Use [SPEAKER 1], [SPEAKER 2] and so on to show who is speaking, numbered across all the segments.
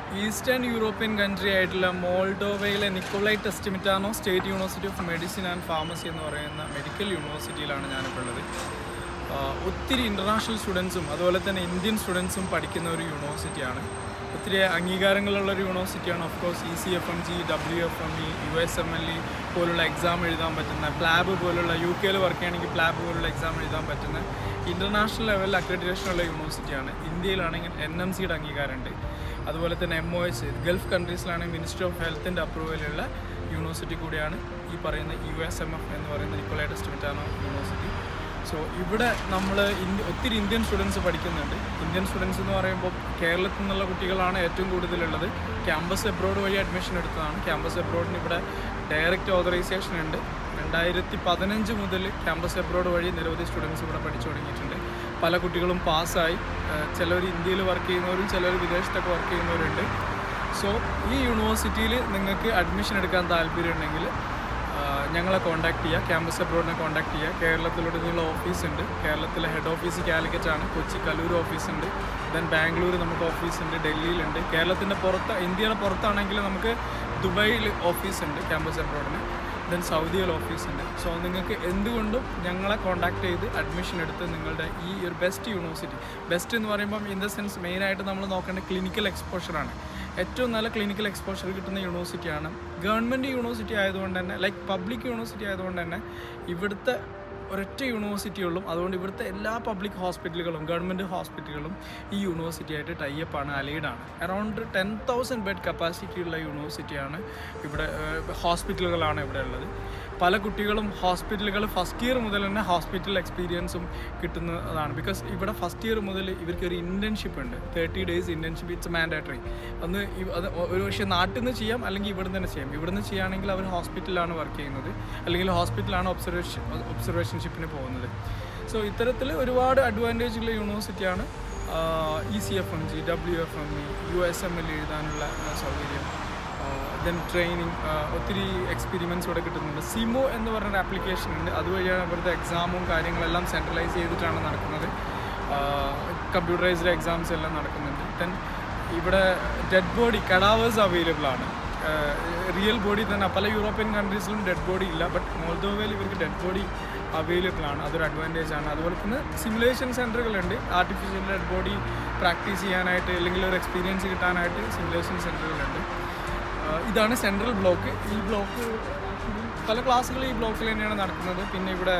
[SPEAKER 1] eastern European country ആയിട്ടുള്ള മോൾഡോവയിലെ Nicolae Testemitanu state university of medicine and pharmacy എന്ന് പറയുന്ന മെഡിക്കൽ യൂണിവേഴ്സിറ്റിയിലാണ് ഞാനിപ്പോൾ ഉള്ളത് ആഹ് ഒത്തിരി ഇൻ്റർനാഷണൽ സ്റ്റുഡൻസും അതുപോലെ തന്നെ ഇന്ത്യൻ സ്റ്റുഡൻസും പഠിക്കുന്ന ഒരു യൂണിവേഴ്സിറ്റിയാണ് ഒത്തിരി അംഗീകാരങ്ങളുള്ള ഒരു യൂണിവേഴ്സിറ്റിയാണ് of course E C F M G W F M E U S M L E പോലുള്ള എക്സാം എഴുതാൻ പറ്റുന്ന പ്ലാബ് പോലുള്ള യു കെയിൽ വർക്ക് ചെയ്യണമെങ്കിൽ പ്ലാബ് പോലുള്ള എക്സാം എഴുതാൻ പറ്റുന്ന ഇൻ്റർനാഷണൽ ലെവലിൽ അക്രഡിറ്റേഷൻ ഉള്ള യൂണിവേഴ്സിറ്റിയാണ് ഇന്ത്യയിലാണെങ്കിൽ എൻ എം സിയുടെ അംഗീകാരമുണ്ട് അതുപോലെ തന്നെ എം ഒ എസ് ഗൾഫ് കൺട്രീസിലാണെങ്കിൽ മിനിസ്ട്രി ഓഫ് ഹെൽത്തിൻ്റെ അപ്രൂവലുള്ള യൂണിവേഴ്സിറ്റി കൂടിയാണ് ഈ പറയുന്ന യു എസ് എം എഫ് എന്ന് പറയുന്ന നിക്കോളൈ ടെസ്റ്റിമിറ്റാനോ യൂണിവേഴ്സിറ്റി സോ ഇവിടെ നമ്മൾ ഇന്ത്യ ഒത്തിരി ഇന്ത്യൻ സ്റ്റുഡൻസ് പഠിക്കുന്നുണ്ട് ഇന്ത്യൻ സ്റ്റുഡൻസ് എന്ന് പറയുമ്പോൾ കേരളത്തിൽ നിന്നുള്ള കുട്ടികളാണ് ഏറ്റവും കൂടുതലുള്ളത് ക്യാമ്പസ് എബ്രോഡ് വഴി അഡ്മിഷൻ എടുത്തതാണ് ക്യാമ്പസ് എബ്രോഡിന് ഇവിടെ ഡയറക്റ്റ് ഓതറൈസേഷൻ ഉണ്ട് രണ്ടായിരത്തി പതിനഞ്ച് മുതൽ ക്യാമ്പസ് എബ്രോഡ് വഴി നിരവധി സ്റ്റുഡൻസ് ഇവിടെ പഠിച്ചു തുടങ്ങിയിട്ടുണ്ട് പല കുട്ടികളും പാസ്സായി ചിലർ ഇന്ത്യയിൽ വർക്ക് ചെയ്യുന്നവരും ചിലർ വിദേശത്തൊക്കെ വർക്ക് ചെയ്യുന്നവരുണ്ട് സോ ഈ യൂണിവേഴ്സിറ്റിയിൽ നിങ്ങൾക്ക് അഡ്മിഷൻ എടുക്കാൻ താല്പര്യമുണ്ടെങ്കിൽ ആഹ് ഞങ്ങളെ കോൺടാക്ട് ചെയ്യുക ക്യാമ്പസ് അബ്രോഡിനെ കോൺടാക്ട് ചെയ്യുക കേരളത്തിലുടനീളം ഓഫീസ് ഉണ്ട് കേരളത്തിലെ ഹെഡ് ഓഫീസ് കാലിക്കറ്റ് ആണ് കൊച്ചി കലൂർ ഓഫീസ് ഉണ്ട് ദെൻ ബാംഗ്ലൂർ നമുക്ക് ഓഫീസ് ഉണ്ട് ഡൽഹിയിലുണ്ട് കേരളത്തിൻ്റെ പുറത്ത് ഇന്ത്യയുടെ പുറത്താണെങ്കിൽ നമുക്ക് ദുബായിൽ ഓഫീസ് ഉണ്ട് ക്യാമ്പസ് അബ്രോഡിന് ദെൻ സൗദിയിൽ ഓഫീസ് ഉണ്ട് സോ നിങ്ങൾക്ക് എന്തുകൊണ്ടും ഞങ്ങളെ കോൺടാക്ട് ചെയ്ത് അഡ്മിഷൻ എടുത്ത് നിങ്ങളുടെ ഈ ഒരു ബെസ്റ്റ് യൂണിവേഴ്സിറ്റി ബെസ്റ്റ് എന്ന് പറയുമ്പം ഇൻ ദ സെൻസ് മെയിനായിട്ട് നമ്മൾ നോക്കേണ്ട ക്ലിനിക്കൽ എക്സ്പോഷറാണ് ഏറ്റവും നല്ല ക്ലിനിക്കൽ എക്സ്പോഷർ കിട്ടുന്ന യൂണിവേഴ്സിറ്റിയാണ് ഗവൺമെൻറ് യൂണിവേഴ്സിറ്റി ആയതുകൊണ്ട് തന്നെ ലൈക്ക് പബ്ലിക് യൂണിവേഴ്സിറ്റി ആയതുകൊണ്ട് തന്നെ ഇവിടുത്തെ ഒരൊറ്റ യൂണിവേഴ്സിറ്റി ഉള്ളൂ അതുകൊണ്ട് ഇവിടുത്തെ എല്ലാ പബ്ലിക് ഹോസ്പിറ്റലുകളും ഗവൺമെൻറ് ഹോസ്പിറ്റലുകളും ഈ യൂണിവേഴ്സിറ്റി ആയിട്ട് ടൈപ്പാണ് അലൈഡാണ് around ten thousand bed capacity ഉള്ള യൂണിവേഴ്സിറ്റിയാണ് ഇവിടെ ഹോസ്പിറ്റലുകളാണ് ഇവിടെ ഉള്ളത് പല കുട്ടികളും ഹോസ്പിറ്റലുകൾ ഫസ്റ്റ് ഇയർ മുതൽ തന്നെ ഹോസ്പിറ്റൽ എക്സ്പീരിയൻസും കിട്ടുന്നതാണ് ബിക്കോസ് ഇവിടെ ഫസ്റ്റ് ഇയർ മുതൽ ഇവർക്ക് ഒരു ഇൻറ്റേൺഷിപ്പ് ഉണ്ട് thirty days internship it's mandatory ഒന്ന് ഇവ- അത് ഒരു പക്ഷേ നാട്ടിൽ നിന്ന് ചെയ്യാം അല്ലെങ്കിൽ ഇവിടെ തന്നെ ചെയ്യാം ഇവിടെ നിന്ന് ചെയ്യുകയാണെങ്കിൽ അവർ ഹോസ്പിറ്റലിലാണ് വർക്ക് ചെയ്യുന്നത് അല്ലെങ്കിൽ ഹോസ്പിറ്റലാണ് ഒബ്സർവേഷൻ ഒബ്സർവേഷൻഷിപ്പിന് പോകുന്നത് സോ ഇത്തരത്തിൽ ഒരുപാട് അഡ്വാൻറ്റേജ് ഉള്ള യൂണിവേഴ്സിറ്റിയാണ് E C F M G W F M E U S M L എഴുതാനുള്ള ആ, സൗകര്യം ദെൻ ട്രെയിനിങ് ഒത്തിരി എക്സ്പീരിമെൻസ് ഇവിടെ കിട്ടുന്നുണ്ട് സിമോ എന്ന് പറഞ്ഞൊരു ആപ്ലിക്കേഷൻ ഉണ്ട് അതുവഴിയാണ് ഇവിടുത്തെ എക്സാമും കാര്യങ്ങളെല്ലാം സെൻട്രലൈസ് ചെയ്തിട്ടാണ് നടക്കുന്നത് കമ്പ്യൂട്ടറൈസ്ഡ് എക്സാംസ് എല്ലാം നടക്കുന്നുണ്ട് ദെൻ ഇവിടെ ഡെഡ് ബോഡി കഡാവേഴ്സ് അവൈലബിൾ ആണ് റിയൽ ബോഡി തന്നെ പല യൂറോപ്യൻ കൺട്രീസിലും ഡെഡ് ബോഡി ഇല്ല ബട്ട് മോൾദോവയിൽ ഇവർക്ക് ഡെഡ് ബോഡി അവൈലബിൾ ആണ് അതൊരു അഡ്വാൻറ്റേജ് ആണ് അതുപോലെ തന്നെ സിമുലേഷൻ സെൻറ്ററുകളുണ്ട് ആർട്ടിഫിഷ്യൽ ഡെഡ് ബോഡി പ്രാക്ടീസ് ചെയ്യാനായിട്ട് അല്ലെങ്കിൽ ഒരു എക്സ്പീരിയൻസ് കിട്ടാനായിട്ട് സിമുലേഷൻ സെൻറ്ററുകളുണ്ട് ആഹ് ഇതാണ് സെൻട്രൽ ബ്ലോക്ക് ഈ ബ്ലോക്ക് പല ക്ലാസ്സുകൾ ഈ ബ്ലോക്കിൽ തന്നെയാണ് നടക്കുന്നത് പിന്നെ ഇവിടെ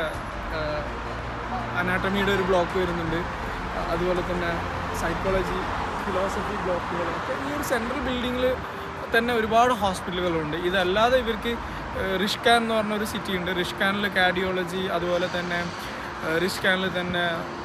[SPEAKER 1] അനാട്ടമിയുടെ ഒരു ബ്ലോക്ക് വരുന്നുണ്ട് ആഹ് അതുപോലെ തന്നെ സൈക്കോളജി ഫിലോസഫി ബ്ലോക്കുകളൊക്കെ ഈ ഒരു സെൻട്രൽ ബിൽഡിങ്ങിൽ തന്നെ ഒരുപാട് ഹോസ്പിറ്റലുകളുണ്ട് ഇതല്ലാതെ ഇവർക്ക് ആഹ് റിഷ്കാൻ എന്ന് പറഞ്ഞ ഒരു സിറ്റി ഉണ്ട് റിഷ്കാനിൽ കാർഡിയോളജി അതുപോലെ തന്നെ ആഹ് റിഷ്കാനിൽ തന്നെ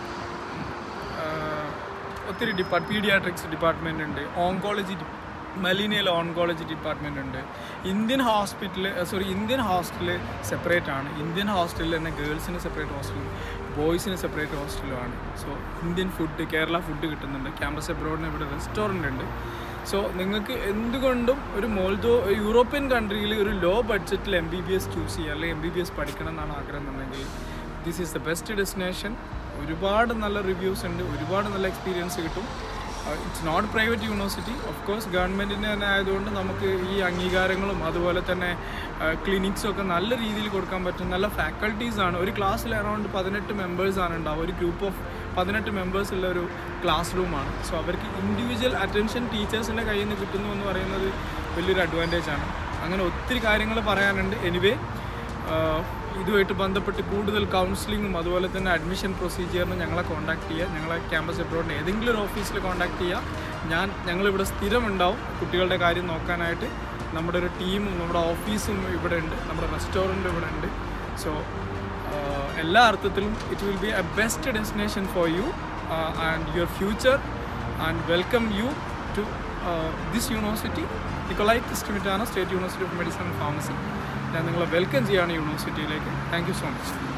[SPEAKER 1] ആഹ് ഒത്തിരി ഡിപ്പാർട്ട് പീഡിയാട്രിക്സ് ഡിപ്പാർട്ട്മെൻ്റ് ഉണ്ട് ഓങ്കോളജി മലീനയിൽ ഓൺകോളജി ഡിപ്പാർട്ട്മെൻ്റ് ഉണ്ട് Indian hospital sorry Indian hostel separate ആണ് ഇന്ത്യൻ ഹോസ്റ്റലിൽ തന്നെ ഗേൾസിന് സെപ്പറേറ്റ് ഹോസ്റ്റലും ബോയ്സിന് സെപ്പറേറ്റ് ഹോസ്റ്റലുമാണ് so Indian food Kerala food കിട്ടുന്നുണ്ട് ക്യാമ്പസ് എബ്രോഡിന് ഇവിടെ റെസ്റ്റോറൻ്റ് ഉണ്ട് സോ നിങ്ങൾക്ക് എന്തുകൊണ്ടും ഒരു മോൾദോ യൂറോപ്യൻ കൺട്രിയിൽ ഒരു ലോ ബഡ്ജറ്റിൽ M B B S choose ചെയ്യുക അല്ലെങ്കിൽ എം ബി ബി എസ് പഠിക്കണം എന്നാണ് ആഗ്രഹം എന്നുണ്ടെങ്കിൽ this is the best destination ഒരുപാട് നല്ല റിവ്യൂസ് ഉണ്ട് ഒരുപാട് നല്ല എക്സ്പീരിയൻസ് കിട്ടും it's not private university of course ഗവൺമെൻറ്റിൻ്റെ തന്നെ ആയതുകൊണ്ട് നമുക്ക് ഈ അംഗീകാരങ്ങളും അതുപോലെ തന്നെ ക്ലിനിക്സും ഒക്കെ നല്ല രീതിയിൽ കൊടുക്കാൻ പറ്റും നല്ല ഫാക്കൽറ്റീസ് ആണ് ഒരു ക്ലാസ്സിൽ അറൗണ്ട് പതിനെട്ട് മെമ്പേഴ്സ് ആണ് ഉണ്ടാവുക ഒരു ഗ്രൂപ്പ് ഓഫ് പതിനെട്ട് മെമ്പേഴ്സ് ഉള്ള ഒരു ക്ലാസ് റൂമാണ് സോ അവർക്ക് ഇൻഡിവിജ്വൽ അറ്റൻഷൻ ടീച്ചേഴ്സിൻ്റെ കയ്യിൽ നിന്ന് കിട്ടുന്നു എന്ന് പറയുന്നത് വലിയൊരു അഡ്വാൻറ്റേജ് ആണ് അങ്ങനെ ഒത്തിരി കാര്യങ്ങൾ പറയാനുണ്ട് എനിവേ ഇതുമായിട്ട് ബന്ധപ്പെട്ട് കൂടുതൽ കൗൺസിലിങ്ങും അതുപോലെ തന്നെ അഡ്മിഷൻ പ്രൊസീജിയറിന് ഞങ്ങളെ കോൺടാക്ട് ചെയ്യുക ഞങ്ങളെ ക്യാമ്പസ് എബ്രോഡിന് ഏതെങ്കിലും ഒരു ഓഫീസിൽ കോൺടാക്ട് ചെയ്യുക ഞാൻ ഞങ്ങളിവിടെ സ്ഥിരമുണ്ടാവും കുട്ടികളുടെ കാര്യം നോക്കാനായിട്ട് നമ്മുടെ ഒരു ടീമും നമ്മുടെ ഓഫീസും ഇവിടെ ഉണ്ട് നമ്മുടെ റെസ്റ്റോറൻറ്റും ഇവിടെ ഉണ്ട് സോ എല്ലാ അർത്ഥത്തിലും it will be a best destination for you and your future and welcome you to this university Nikolai ക്രിസ്റ്റുമിറ്റാനോ state university of medicine and pharmacy ഞാൻ നിങ്ങളെ വെൽക്കം ചെയ്യുകയാണ് യൂണിവേഴ്സിറ്റിയിലേക്ക് താങ്ക് യു സോ മച്ച്